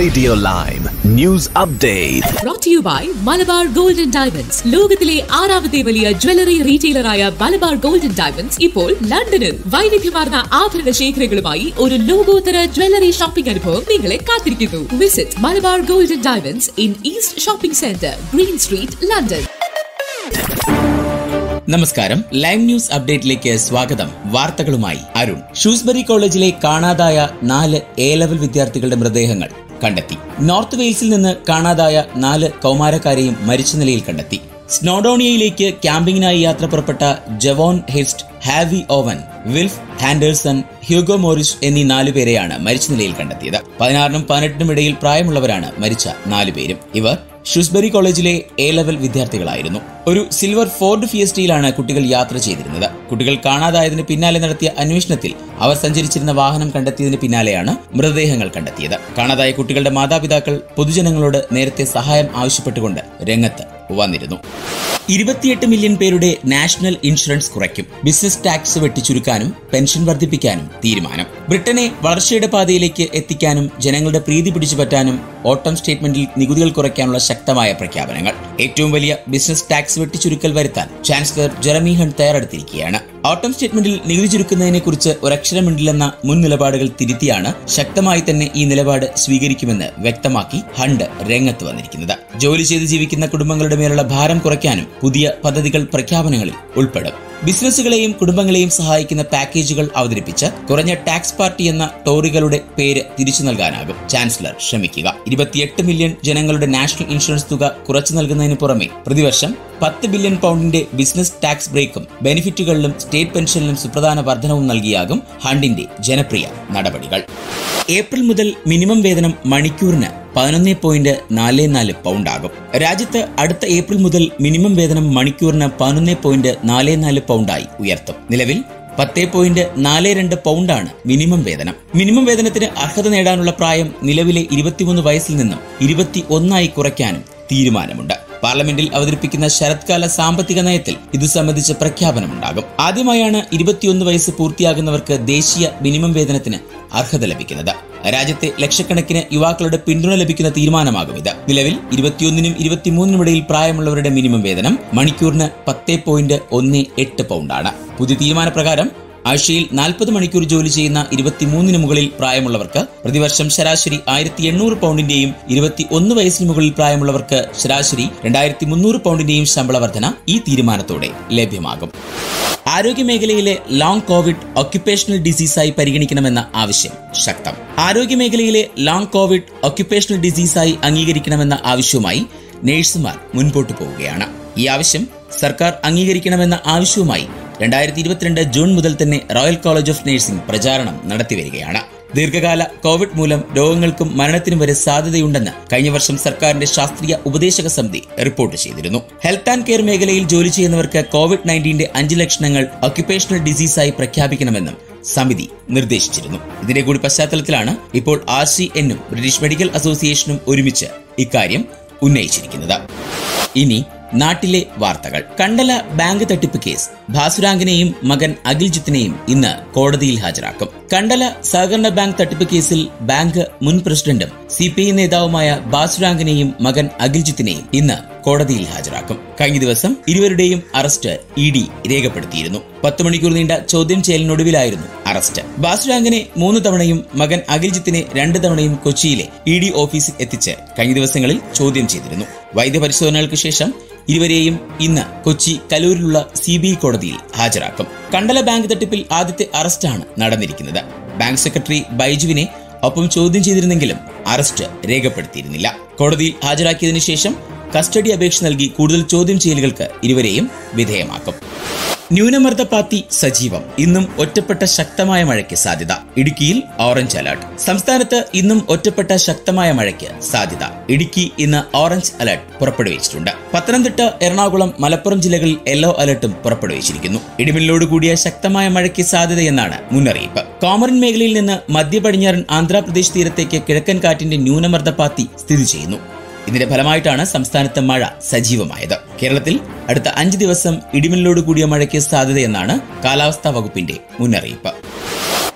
Radio lime news update brought to you by Malabar gold and diamonds ലോകത്തിലെ ആറാമത്തെ വലിയ jewellery റീറ്റെയിലറായ മലബാർ ഗോൾഡ് ആൻഡ് ഡയമണ്ട്സ് ഇപ്പോൾ ലണ്ടനിൽ വൈവിധ്യമാർന്ന ആഭരണ ശേഖരങ്ങളുമായി ഒരു ലോകോത്തര ജ്വല്ലറി ഷോപ്പിംഗ് അനുഭവം നിങ്ങളെ കാത്തിരിക്കുന്നു visit Malabar gold and diamonds in east shopping centre green street London നമസ്കാരം ലൈവ് ന്യൂസ് അപ്ഡേറ്റിലേക്ക് സ്വാഗതം വാർത്തകളുമായി അരുൺ ഷൂസ്ബറി കോളേജിലെ കാണാതായ നാല് എ ലെവൽ വിദ്യാർത്ഥികളുടെ മൃതദേഹങ്ങൾ കണ്ടെത്തി നോർത്ത് വെയിൽസിൽ നിന്ന് കാണാതായ നാല് കൗമാരക്കാരെയും മരിച്ച നിലയിൽ കണ്ടെത്തി സ്നോഡോണിയയിലേക്ക് ക്യാമ്പിങ്ങിനായി യാത്ര പുറപ്പെട്ട Jevon Hirst Harvey Owen Wilf Henderson Hugo Morris എന്നീ നാലുപേരെയാണ് മരിച്ച നിലയിൽ കണ്ടെത്തിയത് പതിനാറിനും പതിനെട്ടിനും ഇടയിൽ പ്രായമുള്ളവരാണ് മരിച്ച നാലുപേരും ഇവർ ഷൂസ്ബറി കോളേജിലെ എ ലെവൽ വിദ്യാർത്ഥികളായിരുന്നു ഒരു സിൽവർ ഫോർഡ് ഫിയസ്റ്റയിലാണ് കുട്ടികൾ യാത്ര ചെയ്തിരുന്നത് കുട്ടികൾ കാണാതായതിന് പിന്നാലെ നടത്തിയ അന്വേഷണത്തിൽ അവർ സഞ്ചരിച്ചിരുന്ന വാഹനം കണ്ടെത്തിയതിന് പിന്നാലെയാണ് മൃതദേഹങ്ങൾ കണ്ടെത്തിയത് കാണാതായ കുട്ടികളുടെ മാതാപിതാക്കൾ പൊതുജനങ്ങളോട് നേരത്തെ സഹായം ആവശ്യപ്പെട്ടുകൊണ്ട് രംഗത്ത് വന്നിരുന്നു ഇരുപത്തിയെട്ട് മില്യൺ പേരുടെ നാഷണൽ ഇൻഷുറൻസ് കുറയ്ക്കും ബിസിനസ് ടാക്സ് വെട്ടിച്ചുരുക്കാനും പെൻഷൻ വർദ്ധിപ്പിക്കാനും തീരുമാനം ബ്രിട്ടനെ വളർച്ചയുടെ പാതയിലേക്ക് എത്തിക്കാനും ജനങ്ങളുടെ പ്രീതി പിടിച്ചുപറ്റാനും ഓട്ടം സ്റ്റേറ്റ്മെന്റിൽ നികുതികൾ കുറയ്ക്കാനുള്ള ശക്തമായ പ്രഖ്യാപനങ്ങൾ ഏറ്റവും വലിയ ബിസിനസ് ടാക്സ് വെട്ടിച്ചുരുക്കൽ വരുത്താൻ ചാൻസലർ ജെറമി ഹണ്ട് തയ്യാറെടുത്തിരിക്കുകയാണ് ഓട്ടം സ്റ്റേറ്റ്മെന്റിൽ നികുതി ചുരുക്കുന്നതിനെ കുറിച്ച് ഒരക്ഷരമിണ്ടില്ലെന്ന മുൻ നിലപാടുകൾ തിരുത്തിയാണ് ശക്തമായി തന്നെ ഈ നിലപാട് സ്വീകരിക്കുമെന്ന് വ്യക്തമാക്കി ഹണ്ട് രംഗത്ത് വന്നിരിക്കുന്നത് ജോലി ചെയ്ത് ജീവിക്കുന്ന കുടുംബങ്ങളുടെ മേലുള്ള ഭാരം കുറയ്ക്കാനും പുതിയ പദ്ധതികൾ പ്രഖ്യാപനങ്ങളിൽ ഉൾപ്പെടും ബിസിനസ്സുകളെയും കുടുംബങ്ങളെയും സഹായിക്കുന്ന പാക്കേജുകൾ അവതരിപ്പിച്ച് കുറഞ്ഞ ടാക്സ് പാർട്ടി എന്ന ടോറികളുടെ പേര് തിരിച്ചു നൽകാനാകും ചാൻസലർ ശ്രമിക്കുക ഇരുപത്തിയെട്ട് മില്യൺ ജനങ്ങളുടെ നാഷണൽ ഇൻഷുറൻസ് തുക കുറച്ചു നൽകുന്നതിന് പുറമെ പ്രതിവർഷം പത്ത് ബില്യൺ പൗണ്ടിന്റെ ബിസിനസ് ടാക്സ് ബ്രേക്കും ബെനിഫിറ്റുകളിലും സ്റ്റേറ്റ് പെൻഷനിലും സുപ്രധാന വർധനവും നൽകിയാകും ഹണ്ടിന്റെ ജനപ്രിയ നടപടികൾ ഏപ്രിൽ മുതൽ മിനിമം വേതനം മണിക്കൂറിന് പതിനൊന്ന് പോയിന്റ് നാല് നാല് പൗണ്ട് ആകും രാജ്യത്ത് അടുത്ത ഏപ്രിൽ മുതൽ മിനിമം വേതനം മണിക്കൂറിന് പതിനൊന്ന് പോയിന്റ് നാല് നാല് പൗണ്ടായി ഉയർത്തും നിലവിൽ പത്ത് പോയിന്റ് നാല് രണ്ട് പൗണ്ടാണ് മിനിമം വേതനം മിനിമം വേതനത്തിന് അർഹത നേടാനുള്ള പ്രായം നിലവിലെ ഇരുപത്തിമൂന്ന് വയസ്സിൽ നിന്നും ഇരുപത്തി ഒന്നായി കുറയ്ക്കാനും തീരുമാനമുണ്ട് പാർലമെന്റിൽ അവതരിപ്പിക്കുന്ന ശരത്കാല സാമ്പത്തിക നയത്തിൽ ഇത് സംബന്ധിച്ച പ്രഖ്യാപനമുണ്ടാകും ആദ്യമായാണ് ഇരുപത്തിയൊന്ന് വയസ്സ് പൂർത്തിയാകുന്നവർക്ക് ദേശീയ മിനിമം വേതനത്തിന് അർഹത ലഭിക്കുന്നത് രാജ്യത്തെ ലക്ഷക്കണക്കിന് യുവാക്കളുടെ പിന്തുണ ലഭിക്കുന്ന തീരുമാനമാകും ഇത് നിലവിൽ ഇരുപത്തിയൊന്നിനും ഇരുപത്തിമൂന്നിനും ഇടയിൽ പ്രായമുള്ളവരുടെ മിനിമം വേതനം മണിക്കൂറിന് പത്ത് പോയിന്റ് ഒന്ന് എട്ട് പൗണ്ടാണ് പുതിയ തീരുമാനപ്രകാരം ആഴ്ചയിൽ നാൽപ്പത് മണിക്കൂർ ജോലി ചെയ്യുന്ന ഇരുപത്തിമൂന്നിന് മുകളിൽ പ്രായമുള്ളവർക്ക് പ്രതിവർഷം ശരാശരി ആയിരത്തി എണ്ണൂറ് പൗണ്ടിന്റെയും ഇരുപത്തി ഒന്ന് വയസ്സിന് മുകളിൽ പ്രായമുള്ളവർക്ക് ശരാശരി രണ്ടായിരത്തി മുന്നൂറ് പൗണ്ടിന്റെയും ശമ്പള വർധന ഈ തീരുമാനത്തോടെ ലഭ്യമാകും ആരോഗ്യമേഖലയിലെ ലോങ് കോവിഡ് ഒക്യുപ്പേഷണൽ ഡിസീസായി പരിഗണിക്കണമെന്ന ആവശ്യം ശക്തം ആരോഗ്യമേഖലയിലെ ലോങ് കോവിഡ് ഒക്യുപ്പേഷണൽ ഡിസീസായി അംഗീകരിക്കണമെന്ന ആവശ്യവുമായി നഴ്സുമാർ മുൻപോട്ടു പോവുകയാണ് ഈ ആവശ്യം സർക്കാർ അംഗീകരിക്കണമെന്ന ആവശ്യവുമായി രണ്ടായിരത്തി ഇരുപത്തിരണ്ട് ജൂൺ മുതൽ തന്നെ റോയൽ കോളേജ് ഓഫ് നഴ്സിംഗ് പ്രചാരണം നടത്തിവരികയാണ് ദീർഘകാല കോവിഡ് മൂലം രോഗങ്ങൾക്കും മരണത്തിനും വരെ സാധ്യതയുണ്ടെന്ന് കഴിഞ്ഞ വർഷം സർക്കാരിന്റെ ശാസ്ത്രീയ ഉപദേശക സമിതി റിപ്പോർട്ട് ചെയ്തിരുന്നു ഹെൽത്ത് ആൻഡ് കെയർ മേഖലയിൽ ജോലി ചെയ്യുന്നവർക്ക് കോവിഡ് നയൻറ്റീന്റെ അഞ്ച് ലക്ഷണങ്ങൾ ഒക്യുപ്പേഷണൽ ഡിസീസായി പ്രഖ്യാപിക്കണമെന്നും സമിതി നിർദ്ദേശിച്ചിരുന്നു ഇതിന്റെ കൂടി പശ്ചാത്തലത്തിലാണ് ഇപ്പോൾ ആർ സി എന്നും ബ്രിട്ടീഷ് മെഡിക്കൽ അസോസിയേഷനും ഒരുമിച്ച് ഇക്കാര്യം ഉന്നയിച്ചിരിക്കുന്നത് ഇനി നാട്ടിലെ വാർത്തകൾ കണ്ടല ബാങ്ക് തട്ടിപ്പ് കേസ് ഭാസുരാങ്കിനെയും മകൻ അഖിൽജിത്തിനെയും ഇന്ന് കോടതിയിൽ ഹാജരാക്കും കണ്ടല സഹകരണ ബാങ്ക് തട്ടിപ്പ് കേസിൽ ബാങ്ക് മുൻ പ്രസിഡന്റും സി പി ഐ നേതാവുമായ ബാസുരാങ്കിനെയും മകൻ അഖിൽജിത്തിനെയും ഇന്ന് കോടതിയിൽ ഹാജരാക്കും കഴിഞ്ഞ ദിവസം ഇരുവരുടെയും അറസ്റ്റ് ഇ ഡി രേഖപ്പെടുത്തിയിരുന്നു പത്ത് മണിക്കൂർ നീണ്ട ചോദ്യം ചെയ്യലിനൊടുവിലായിരുന്നു അറസ്റ്റ് ബാസുരാങ്കിനെ മൂന്ന് തവണയും മകൻ അഖിൽജിത്തിനെ രണ്ട് തവണയും കൊച്ചിയിലെ ഇ ഡി ഓഫീസിൽ എത്തിച്ച് കഴിഞ്ഞ ദിവസങ്ങളിൽ ചോദ്യം ചെയ്തിരുന്നു വൈദ്യപരിശോധനകൾക്ക് ശേഷം ഇരുവരെയും ഇന്ന് കൊച്ചി കലൂരിലുള്ള സി ബി ഐ കോടതിയിൽ ഹാജരാക്കും കണ്ടല ബാങ്ക് തട്ടിപ്പിൽ ആദ്യത്തെ അറസ്റ്റാണ് നടന്നിരിക്കുന്നത് ബാങ്ക് സെക്രട്ടറി ബൈജുവിനെ ഒപ്പം ചോദ്യം ചെയ്തിരുന്നെങ്കിലും അറസ്റ്റ് രേഖപ്പെടുത്തിയിരുന്നില്ല കോടതിയിൽ ഹാജരാക്കിയതിനു ശേഷം കസ്റ്റഡി അപേക്ഷ നൽകി കൂടുതൽ ചോദ്യം ചെയ്യലുകൾക്ക് ഇരുവരെയും വിധേയമാക്കും ന്യൂനമർദ്ദപാത്തി സജീവം ഇന്നും ഒറ്റപ്പെട്ട ശക്തമായ മഴയ്ക്ക് സാധ്യത ഇടുക്കിയിൽ ഓറഞ്ച് അലർട്ട് സംസ്ഥാനത്ത് ഇന്നും ഒറ്റപ്പെട്ട ശക്തമായ മഴയ്ക്ക് സാധ്യത ഇടുക്കി ഇന്ന് ഓറഞ്ച് അലർട്ട് പുറപ്പെടുവിച്ചിട്ടുണ്ട് പത്തനംതിട്ട എറണാകുളം മലപ്പുറം ജില്ലകളിൽ യെല്ലോ അലർട്ടും പുറപ്പെടുവിച്ചിരിക്കുന്നു ഇടിമിന്നലോട് കൂടിയ ശക്തമായ മഴയ്ക്ക് സാധ്യതയെന്നാണ് മുന്നറിയിപ്പ് കോമറൻ മേഖലയിൽ നിന്ന് മധ്യ പടിഞ്ഞാറൻ ആന്ധ്രാപ്രദേശ് തീരത്തേക്ക് കിഴക്കൻ കാറ്റിന്റെ ന്യൂനമർദ്ദപാത്തി സ്ഥിതി ചെയ്യുന്നു ഇതിന്റെ ഫലമായിട്ടാണ് സംസ്ഥാനത്ത് മഴ സജീവമായത് കേരളത്തിൽ അടുത്ത അഞ്ച് ദിവസം ഇടിമിന്നലോട് കൂടിയ മഴയ്ക്ക് സാധ്യതയെന്നാണ് കാലാവസ്ഥാ വകുപ്പിന്റെ മുന്നറിയിപ്പ്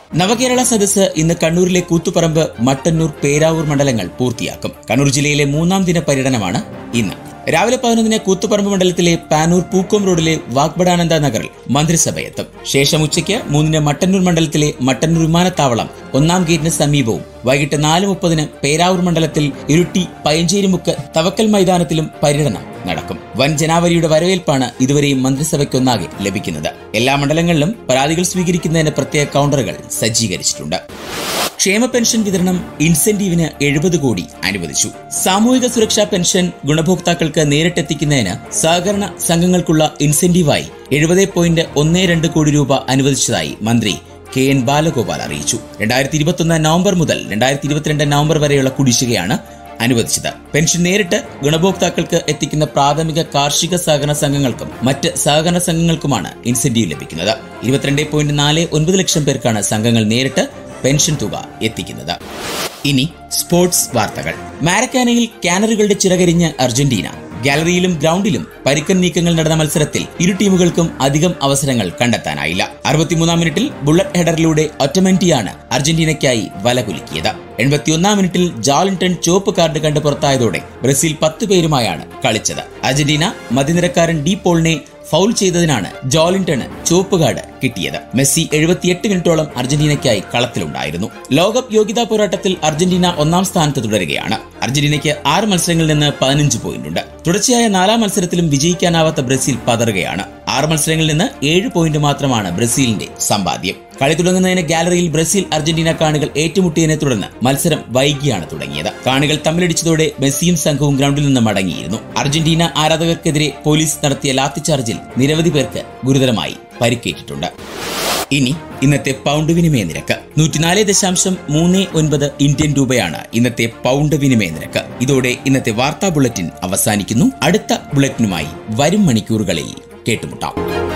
നവകേരള സദസ്സ് ഇന്ന് കണ്ണൂരിലെ കൂത്തുപറമ്പ് മട്ടന്നൂർ പേരാവൂർ മണ്ഡലങ്ങൾ പൂർത്തിയാക്കും കണ്ണൂർ ജില്ലയിലെ മൂന്നാം ദിന പര്യടനമാണ് ഇന്ന് രാവിലെ പതിനൊന്നിന് കൂത്തുപറമ്പ് മണ്ഡലത്തിലെ പാനൂർ പൂക്കോം റോഡിലെ വാഗ്ബടാനന്ദ നഗറിൽ മന്ത്രിസഭ എത്തും ശേഷം ഉച്ചയ്ക്ക് മൂന്നിന് മട്ടന്നൂർ മണ്ഡലത്തിലെ മട്ടന്നൂർ വിമാനത്താവളം ഒന്നാം ഗേറ്റിന് സമീപവും വൈകിട്ട് നാല് മുപ്പതിന് പേരാവൂർ മണ്ഡലത്തിൽ ഇരുട്ടി പയഞ്ചേരിമുക്ക് തവക്കൽ മൈതാനത്തിലും പര്യടനം നടക്കും വൻ ജനാവലിയുടെ വരവേൽപ്പാണ് ഇതുവരെയും മന്ത്രിസഭയ്ക്കൊന്നാകെ ലഭിക്കുന്നത് എല്ലാ മണ്ഡലങ്ങളിലും പരാതികൾ സ്വീകരിക്കുന്നതിന് പ്രത്യേക കൗണ്ടറുകൾ സജ്ജീകരിച്ചിട്ടുണ്ട് ക്ഷേമ പെൻഷൻ വിതരണം ഇൻസെന്റീവിന് എഴുപത് കോടി അനുവദിച്ചു സാമൂഹിക സുരക്ഷാ പെൻഷൻ ഗുണഭോക്താക്കൾക്ക് നേരിട്ടെത്തിക്കുന്നതിന് സഹകരണ സംഘങ്ങൾക്കുള്ള ഇൻസെന്റീവായി എഴുപത് പോയിന്റ് ഒന്ന് രണ്ട് കോടി രൂപ അനുവദിച്ചതായി മന്ത്രി കെ എൻ ബാലഗോപാൽ അറിയിച്ചു രണ്ടായിരത്തി ഇരുപത്തൊന്ന് നവംബർ മുതൽ രണ്ടായിരത്തി ഇരുപത്തിരണ്ട് നവംബർ വരെയുള്ള കുടിശ്ശികയാണ് അനുവദിച്ചത് പെൻഷൻ നേരിട്ട് ഗുണഭോക്താക്കൾക്ക് എത്തിക്കുന്ന പ്രാഥമിക കാർഷിക സഹകരണ സംഘങ്ങൾക്കും മറ്റ് സഹകരണ സംഘങ്ങൾക്കുമാണ് ഇൻസെന്റീവ് ലഭിക്കുന്നത് ഇരുപത്തിരണ്ട് പോയിന്റ് നാല് ഒൻപത് ലക്ഷം പേർക്കാണ് സംഘങ്ങൾ നേരിട്ട് പെൻഷൻ തുക എത്തിക്കുന്നത് ഇനി സ്പോർട്സ് വാർത്തകൾ മാരക്കാനയിൽ കാനറുകളുടെ ചിറകരിഞ്ഞ അർജന്റീന ഗാലറിയിലും ഗ്രൗണ്ടിലും പരിക്കൻ നീക്കങ്ങൾ നടന്ന മത്സരത്തിൽ ഇരു ടീമുകൾക്കും അധികം അവസരങ്ങൾ കണ്ടെത്താനായില്ല അറുപത്തിമൂന്നാം മിനിറ്റിൽ ബുള്ളറ്റ് ഹെഡറിലൂടെ ഒറ്റമെന്റിയാണ് അർജന്റീനയ്ക്കായി വല കുലുക്കിയത് എൺപത്തിയൊന്നാം മിനിറ്റിൽ ജോളിൻടൺ ചുവപ്പ് കാർഡ് കണ്ട് പുറത്തായതോടെ ബ്രസീൽ പത്ത് പേരുമായാണ് കളിച്ചത് അർജന്റീന മധ്യനിരക്കാരൻ ഡി പോളിനെ ഫൗൾ ചെയ്തതിനാണ് ജോളിൻടണ് ചുവപ്പ് കാർഡ് കിട്ടിയത് മെസ്സി എഴുപത്തിയെട്ട് മിനിറ്റോളം അർജന്റീനയ്ക്കായി കളത്തിലുണ്ടായിരുന്നു ലോകകപ്പ് യോഗ്യതാ പോരാട്ടത്തിൽ അർജന്റീന ഒന്നാം സ്ഥാനത്ത് തുടരുകയാണ് അർജന്റീനയ്ക്ക് ആറ് മത്സരങ്ങളിൽ നിന്ന് പതിനഞ്ച് പോയിന്റുണ്ട് തുടർച്ചയായ നാലാം മത്സരത്തിലും വിജയിക്കാനാവാത്ത ബ്രസീൽ പതറുകയാണ് ആറ് മത്സരങ്ങളിൽ നിന്ന് ഏഴ് പോയിന്റ് മാത്രമാണ് ബ്രസീലിന്റെ സമ്പാദ്യം കളി തുടങ്ങുന്നതിന് ഗാലറിയിൽ ബ്രസീൽ അർജന്റീന കാണികൾ ഏറ്റുമുട്ടിയതിനെ തുടർന്ന് മത്സരം വൈകിയാണ് തുടങ്ങിയത് കാണികൾ തമ്മിലടിച്ചതോടെ മെസ്സിയും സംഘവും ഗ്രൗണ്ടിൽ നിന്ന് മടങ്ങിയിരുന്നു അർജന്റീന ആരാധകർക്കെതിരെ പോലീസ് നടത്തിയ ലാത്തിച്ചാർജിൽ നിരവധി പേർക്ക് ഗുരുതരമായി പരിക്കേറ്റിട്ടുണ്ട് ഇനി ഇന്നത്തെ പൗണ്ട് വിനിമയ നിരക്ക് നൂറ്റിനാല് ദശാംശം മൂന്ന് ഒൻപത് ഇന്ത്യൻ രൂപയാണ് ഇന്നത്തെ പൗണ്ട് വിനിമയ നിരക്ക് ഇതോടെ ഇന്നത്തെ വാർത്താ ബുള്ളറ്റിൻ അവസാനിക്കുന്നു അടുത്ത ബുള്ളറ്റിനുമായി വരും മണിക്കൂറുകളിൽ കേട്ടുമുട്ടാം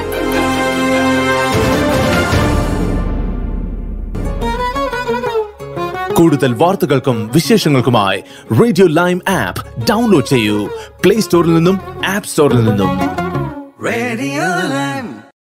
കൂടുതൽ വാർത്തകൾക്കും വിശേഷങ്ങൾക്കുമായി റേഡിയോ ലൈം ആപ്പ് ഡൗൺലോഡ് ചെയ്യൂ പ്ലേ സ്റ്റോറിൽ നിന്നും ആപ്പ് സ്റ്റോറിൽ നിന്നും Radio Lab.